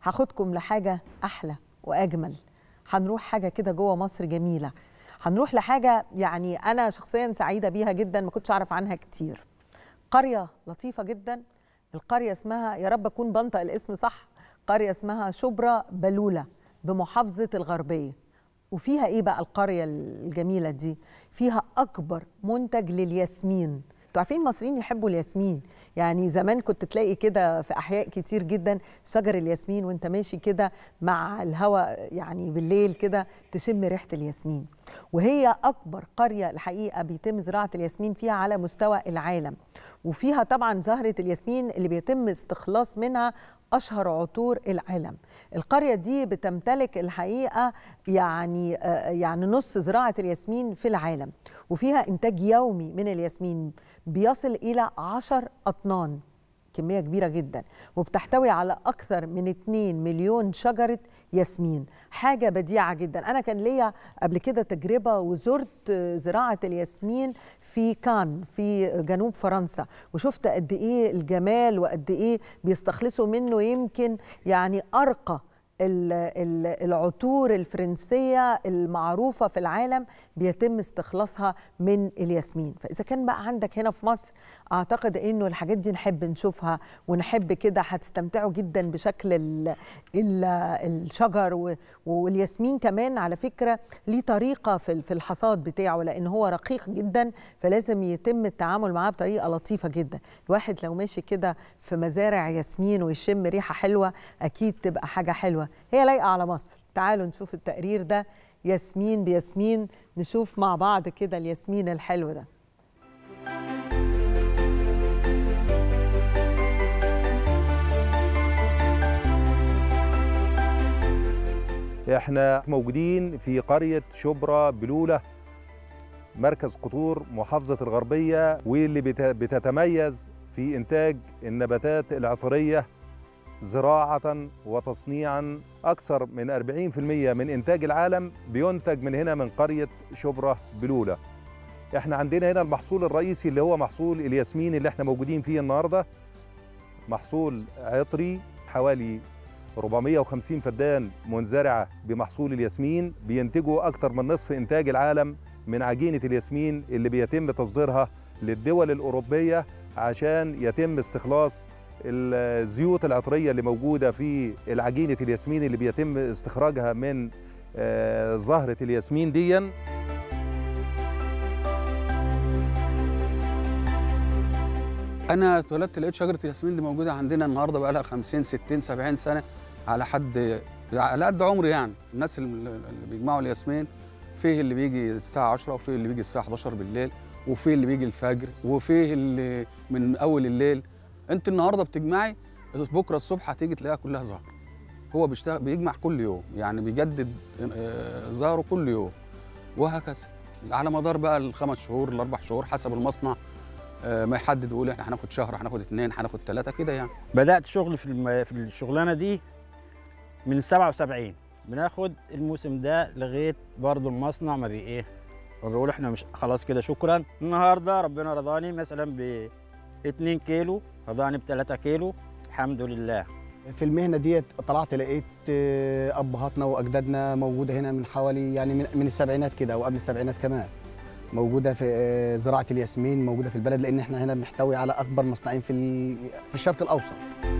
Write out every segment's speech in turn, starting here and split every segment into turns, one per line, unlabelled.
هاخدكم لحاجة أحلى وأجمل هنروح حاجة كده جوه مصر جميلة هنروح لحاجة يعني أنا شخصيا سعيدة بيها جدا ما كنتش أعرف عنها كتير قرية لطيفة جدا القرية اسمها يا رب أكون بنطق الاسم صح قرية اسمها شبرا بلولة بمحافظة الغربية وفيها إيه بقى القرية الجميلة دي فيها أكبر منتج للياسمين انتوا عارفين المصريين يحبوا الياسمين يعني زمان كنت تلاقي كده في احياء كتير جدا شجر الياسمين وانت ماشي كده مع الهواء يعني بالليل كده تشم ريحه الياسمين وهي اكبر قريه الحقيقه بيتم زراعه الياسمين فيها على مستوى العالم وفيها طبعا زهره الياسمين اللي بيتم استخلاص منها اشهر عطور العالم القريه دي بتمتلك الحقيقه يعني يعني نص زراعه الياسمين في العالم وفيها انتاج يومي من الياسمين بيصل الى 10 اطنان كميه كبيره جدا وبتحتوي على اكثر من 2 مليون شجره ياسمين حاجه بديعه جدا انا كان ليا قبل كده تجربه وزرت زراعه الياسمين في كان في جنوب فرنسا وشفت قد ايه الجمال وقد ايه بيستخلصوا منه يمكن يعني ارقى العطور الفرنسيه المعروفه في العالم بيتم استخلاصها من الياسمين فاذا كان بقى عندك هنا في مصر اعتقد انه الحاجات دي نحب نشوفها ونحب كده هتستمتعوا جدا بشكل ال ال الشجر والياسمين كمان على فكره ليه طريقه في في الحصاد بتاعه لان هو رقيق جدا فلازم يتم التعامل معاه بطريقه لطيفه جدا الواحد لو ماشي كده في مزارع ياسمين ويشم ريحه حلوه اكيد تبقى حاجه حلوه هي لايقه على مصر تعالوا نشوف التقرير ده ياسمين بياسمين نشوف مع بعض كده الياسمين الحلو ده
احنا موجودين في قرية شبرا بلولة مركز قطور محافظة الغربية واللي بتتميز في إنتاج النباتات العطرية زراعة وتصنيعا أكثر من 40% من إنتاج العالم بينتج من هنا من قرية شبرا بلولة احنا عندنا هنا المحصول الرئيسي اللي هو محصول الياسمين اللي احنا موجودين فيه النهاردة محصول عطري حوالي 450 فدان منزرعة بمحصول الياسمين بينتجوا أكثر من نصف إنتاج العالم من عجينة الياسمين اللي بيتم تصديرها للدول الأوروبية عشان يتم استخلاص الزيوت العطرية اللي موجودة في العجينة الياسمين اللي بيتم استخراجها من زهرة الياسمين ديًا
انا اتولدت لقيت شجره الياسمين دي موجوده عندنا النهارده بقى لها 50 60 70 سنه على حد على قد عمري يعني الناس اللي بيجمعوا الياسمين فيه اللي بيجي الساعه 10 وفيه اللي بيجي الساعه 11 بالليل وفيه اللي بيجي الفجر وفيه اللي من اول الليل انت النهارده بتجمعي بكره الصبح هتيجي تلاقيها كلها زهر هو بيشتغل بيجمع كل يوم يعني بيجدد زهره كل يوم وهكذا على مدار بقى الخمس شهور الاربع شهور حسب المصنع ما يحدد يقول احنا هناخد شهر هناخد اثنين هناخد ثلاثه كده يعني
بدات شغل في الم... في الشغلانه دي من 77 بناخد الموسم ده لغايه برضه المصنع ما بي ايه وبيقول احنا مش خلاص كده شكرا النهارده ربنا رضاني مثلا ب 2 كيلو رضاني ب 3 كيلو الحمد لله
في المهنه ديت طلعت لقيت ابهاتنا واجدادنا موجوده هنا من حوالي يعني من, من السبعينات كده وقبل السبعينات كمان موجوده في زراعه الياسمين موجوده في البلد لان احنا هنا بنحتوي على اكبر مصنعين في في الشرق الاوسط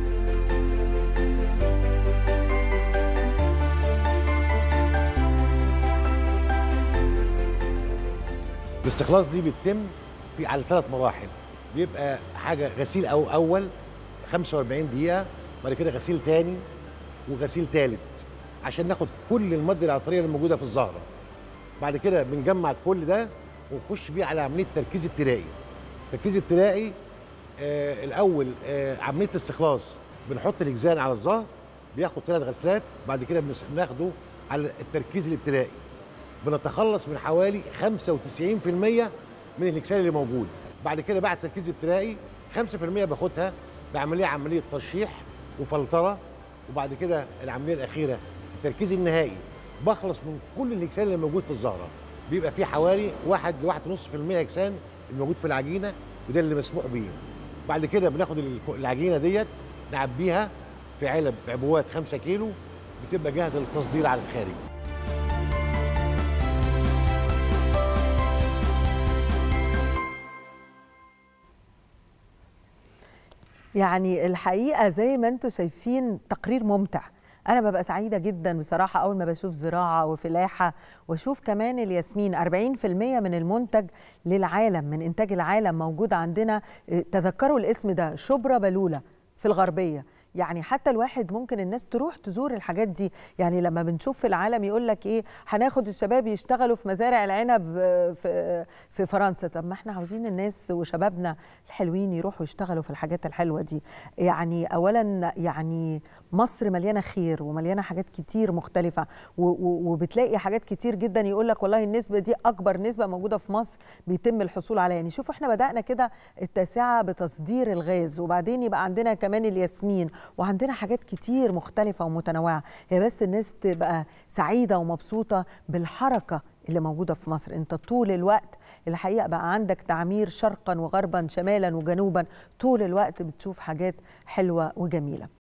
الاستخلاص دي بتتم في على ثلاث مراحل بيبقى حاجه غسيل او اول 45 دقيقه بعد كده غسيل ثاني وغسيل ثالث عشان ناخد كل الماده العطريه اللي موجوده في الزهره بعد كده بنجمع كل ده ونخش بيه على عمليه تركيز ابتدائي تركيز ابتدائي آه الاول آه عمليه الاستخلاص بنحط الاجزان على الظهر بياخد ثلاث غسلات بعد كده بناخده على التركيز الابتدائي بنتخلص من حوالي 95% من الاكسال اللي موجود بعد كده بعد التركيز الابتدائي 5% باخدها بعمليه عمليه ترشيح وفلتره وبعد كده العمليه الاخيره التركيز النهائي بخلص من كل الاكسان اللي موجود في الزهره بيبقى فيه حوالي 1 ل 1.5% اكسان الموجود في العجينه وده اللي مسموح بيه بعد كده بناخد العجينه ديت نعبيها في علب بعبوات 5 كيلو بتبقى جاهزه للتصدير على الخارج
يعني الحقيقه زي ما انتم شايفين تقرير ممتع انا ببقى سعيده جدا بصراحه اول ما بشوف زراعه وفلاحه واشوف كمان الياسمين 40% من المنتج للعالم من انتاج العالم موجود عندنا اه، تذكروا الاسم ده شبرا بلوله في الغربيه يعني حتى الواحد ممكن الناس تروح تزور الحاجات دي يعني لما بنشوف في العالم يقول لك ايه هناخد الشباب يشتغلوا في مزارع العنب اه، في في فرنسا طب ما احنا عاوزين الناس وشبابنا الحلوين يروحوا يشتغلوا في الحاجات الحلوه دي يعني اولا يعني مصر مليانه خير ومليانه حاجات كتير مختلفه و- و- وبتلاقي حاجات كتير جدا يقول لك والله النسبه دي اكبر نسبه موجوده في مصر بيتم الحصول عليها يعني شوف احنا بدانا كده التاسعه بتصدير الغاز وبعدين يبقى عندنا كمان الياسمين وعندنا حاجات كتير مختلفه ومتنوعه هي بس الناس تبقى سعيده ومبسوطه بالحركه اللي موجوده في مصر انت طول الوقت الحقيقه بقى عندك تعمير شرقا وغربا شمالا وجنوبا طول الوقت بتشوف حاجات حلوه وجميله